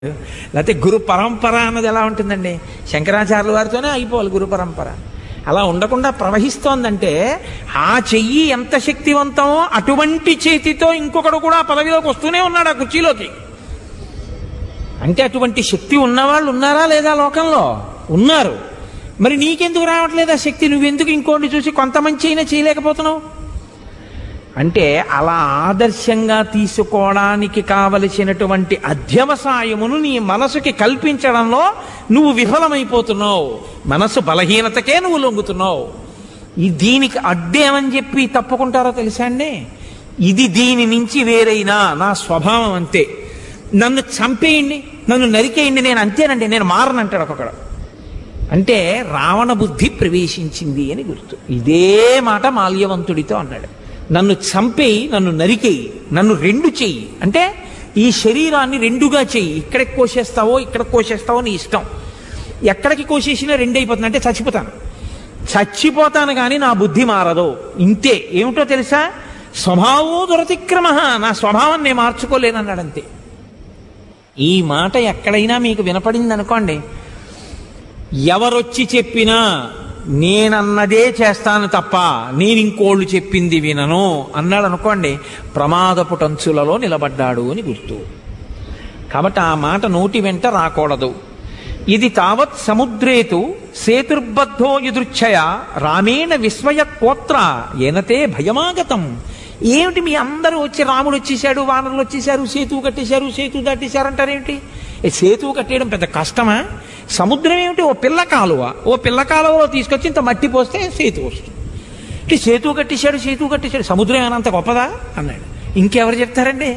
లేకపోతే గురు పరంపర అన్నది ఎలా ఉంటుందండి శంకరాచార్యుల వారితోనే అయిపోవాలి గురు పరంపర అలా ఉండకుండా ప్రవహిస్తోందంటే ఆ చెయ్యి ఎంత శక్తివంతమో అటువంటి చేతితో ఇంకొకడు కూడా ఆ పదవిలోకి వస్తూనే ఉన్నాడు ఆ కుర్చీలోకి అంటే అటువంటి శక్తి ఉన్నవాళ్ళు ఉన్నారా లేదా లోకంలో ఉన్నారు మరి నీకెందుకు రావట్లేదు ఆ శక్తి నువ్వెందుకు ఇంకోటి చూసి కొంత మంచి అయినా చేయలేకపోతున్నావు అంటే అలా ఆదర్శంగా తీసుకోవడానికి కావలసినటువంటి అధ్యవసాయమును నీ మనసుకి కల్పించడంలో నువ్వు విఫలమైపోతున్నావు మనసు బలహీనతకే నువ్వు లొంగుతున్నావు ఈ దీనికి అడ్డేమని చెప్పి తప్పుకుంటారో తెలుసా అండి ఇది దీని నుంచి వేరైనా నా స్వభావం అంతే నన్ను చంపేయండి నన్ను నరికేయండి నేను అంతేనండి నేను మారనంటాడు ఒక్కొక్కడు అంటే రావణ బుద్ధి ప్రవేశించింది అని గుర్తు ఇదే మాట మాల్యవంతుడితో అన్నాడు నన్ను చంపేయి నన్ను నరికేయి నన్ను రెండు చెయ్యి అంటే ఈ శరీరాన్ని రెండుగా చెయ్యి ఇక్కడికి కోసేస్తావో ఇక్కడ కోసేస్తావో నీ ఇష్టం ఎక్కడికి కోసేసినా రెండు అయిపోతుంది అంటే చచ్చిపోతాను చచ్చిపోతాను కానీ నా బుద్ధి మారదు ఇంతే ఏమిటో తెలుసా స్వభావో దురతిక్రమ నా స్వభావం నేను మార్చుకోలేనన్నాడు అంతే ఈ మాట ఎక్కడైనా మీకు వినపడింది అనుకోండి ఎవరొచ్చి చెప్పినా నేనన్నదే చేస్తాను తప్ప నేను ఇంకోళ్ళు చెప్పింది వినను అన్నాడు అనుకోండి ప్రమాదపు టంచులలో నిలబడ్డాడు అని గుర్తు కాబట్టి ఆ మాట నోటి వెంట రాకూడదు ఇది తావత్ సముద్రేతు సేతుర్బద్ధో ఎదుర్ఛయ రామేణ విస్మయ కోత్ర ఏనతే భయమాగతం ఏమిటి మీ అందరూ వచ్చి రాముడు వచ్చేసాడు వానరులు వచ్చేసారు సేతువు కట్టేశారు సేతు దాటేశారు అంటారేమిటి ఏ సేతువు కట్టేయడం పెద్ద కష్టమా సముద్రం ఏమిటి ఓ పిల్ల కాలువ ఓ పిల్ల కాలువలో తీసుకొచ్చి ఇంత మట్టి పోస్తే సేతు వస్తుంది అంటే సేతువు కట్టేశాడు సేతువు కట్టేశాడు సముద్రం ఏమైనా అంత గొప్పదా అన్నాడు ఇంకెవరు చెప్తారండి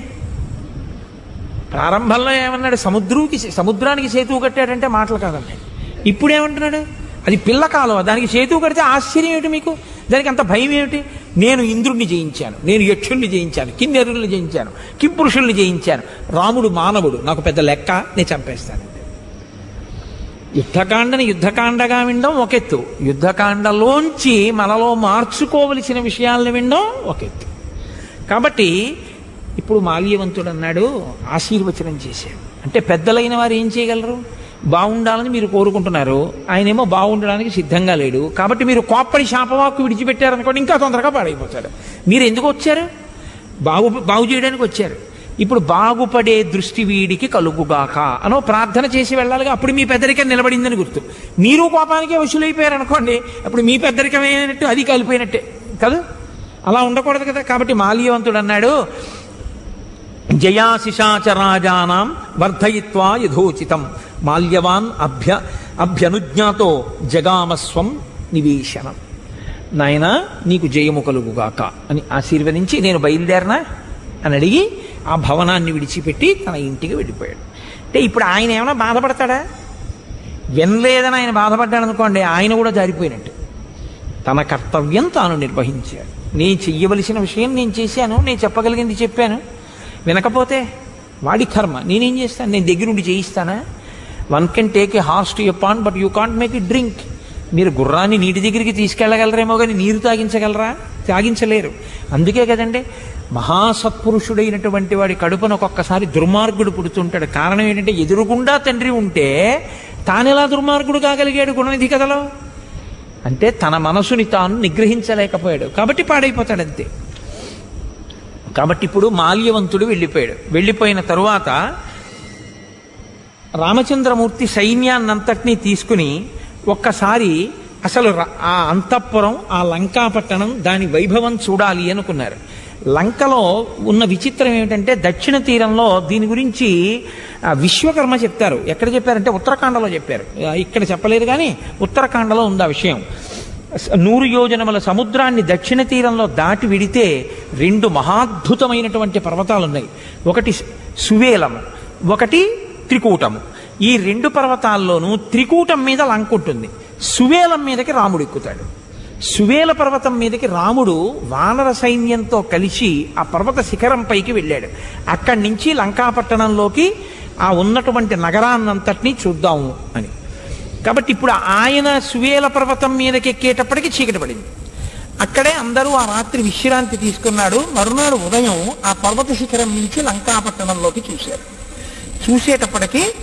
ప్రారంభంలో ఏమన్నాడు సముద్రుకి సముద్రానికి సేతువు కట్టాడంటే మాటలు కాదన్నాడు ఇప్పుడు ఏమంటున్నాడు అది పిల్ల కాలువ దానికి సేతువు కడితే ఆశ్చర్యం ఏమిటి మీకు దానికి అంత భయం ఏమిటి నేను ఇంద్రుణ్ణి జయించాను నేను యక్షుల్ని జయించాను కిన్నెరుల్ని జయించాను కింపురుషుల్ని జయించాను రాముడు మానవుడు నాకు పెద్ద లెక్క నేను చంపేస్తాను యుద్ధకాండని యుద్ధకాండగా వినడం ఒక ఎత్తు యుద్ధకాండలోంచి మనలో మార్చుకోవలసిన విషయాలను వినడం ఒక ఎత్తు కాబట్టి ఇప్పుడు మాల్యవంతుడు అన్నాడు ఆశీర్వచనం చేశాడు అంటే పెద్దలైన వారు ఏం చేయగలరు బాగుండాలని మీరు కోరుకుంటున్నారు ఆయనేమో బాగుండడానికి సిద్ధంగా లేడు కాబట్టి మీరు కోప్పడి శాపవాక్కు విడిచిపెట్టారనుకోండి ఇంకా తొందరగా పాడైపోతాడు మీరు ఎందుకు వచ్చారు బాగు బాగు చేయడానికి వచ్చారు ఇప్పుడు బాగుపడే దృష్టి వీడికి కలుగుగాక అనో ప్రార్థన చేసి వెళ్ళాలిగా అప్పుడు మీ పెద్దరికం నిలబడిందని గుర్తు మీరు కోపానికే వసూలైపోయారు అనుకోండి అప్పుడు మీ పెద్దరికం ఏమైనట్టు అది కలిపోయినట్టే కదా అలా ఉండకూడదు కదా కాబట్టి మాల్యవంతుడు అన్నాడు జయాశిషాచరాజానాం వర్ధయిత్వా యథోచితం మాల్యవాన్ అభ్య అభ్యనుజ్ఞాతో జగామస్వం నివేశనం నాయన నీకు జయము కలుగుగాక అని ఆశీర్వదించి నేను బయలుదేరనా అని అడిగి ఆ భవనాన్ని విడిచిపెట్టి తన ఇంటికి వెళ్ళిపోయాడు అంటే ఇప్పుడు ఆయన ఏమైనా బాధపడతాడా వినలేదని ఆయన బాధపడ్డాడు అనుకోండి ఆయన కూడా జారిపోయినట్టు తన కర్తవ్యం తాను నిర్వహించాడు నేను చెయ్యవలసిన విషయం నేను చేశాను నేను చెప్పగలిగింది చెప్పాను వినకపోతే వాడి కర్మ నేనేం చేస్తాను నేను దగ్గరుండి చేయిస్తానా one can take a horse to a pond but you can't make it drink మీరు గుర్రాన్ని నీటి దగ్గరికి తీసుకెళ్ళగలరేమో కానీ నీరు తాగించగలరా తాగించలేరు అందుకే కదండి మహాసత్పురుషుడైనటువంటి వాడి కడుపున ఒక్కొక్కసారి దుర్మార్గుడు పుడుతుంటాడు కారణం ఏంటంటే ఎదురుగుండా తండ్రి ఉంటే తానెలా దుర్మార్గుడు కాగలిగాడు గుణనిధి కథలో అంటే తన మనసుని తాను నిగ్రహించలేకపోయాడు కాబట్టి పాడైపోతాడు అంతే కాబట్టి ఇప్పుడు మాల్యవంతుడు వెళ్ళిపోయాడు వెళ్ళిపోయిన తరువాత రామచంద్రమూర్తి సైన్యాన్నంతటినీ తీసుకుని ఒక్కసారి అసలు ర- ఆ అంతఃపురం ఆ లంకాపట్టణం దాని వైభవం చూడాలి అనుకున్నారు లంకలో ఉన్న విచిత్రం ఏమిటంటే దక్షిణ తీరంలో దీని గురించి ఆ, విశ్వకర్మ చెప్తారు ఎక్కడ చెప్పారంటే ఉత్తరాఖండలో చెప్పారు ఆ, ఇక్కడ చెప్పలేదు కానీ ఉత్తరాఖండలో ఉంది ఆ విషయం స- నూరు యోజనముల సముద్రాన్ని దక్షిణ తీరంలో దాటి విడితే రెండు మహాద్భుతమైనటువంటి పర్వతాలు ఉన్నాయి ఒకటి సు- సువేలము ఒకటి త్రికూటము ఈ రెండు పర్వతాల్లోనూ త్రికూటం మీద లంక ఉంటుంది సువేలం మీదకి రాముడు ఎక్కుతాడు సువేల పర్వతం మీదకి రాముడు వానర సైన్యంతో కలిసి ఆ పర్వత శిఖరం పైకి వెళ్ళాడు అక్కడి నుంచి లంకాపట్టణంలోకి ఆ ఉన్నటువంటి నగరాన్నంతటినీ చూద్దాము అని కాబట్టి ఇప్పుడు ఆయన సువేల పర్వతం మీదకి ఎక్కేటప్పటికి చీకటి పడింది అక్కడే అందరూ ఆ రాత్రి విశ్రాంతి తీసుకున్నాడు మరునాడు ఉదయం ఆ పర్వత శిఖరం నుంచి లంకాపట్టణంలోకి చూశారు చూసేటప్పటికి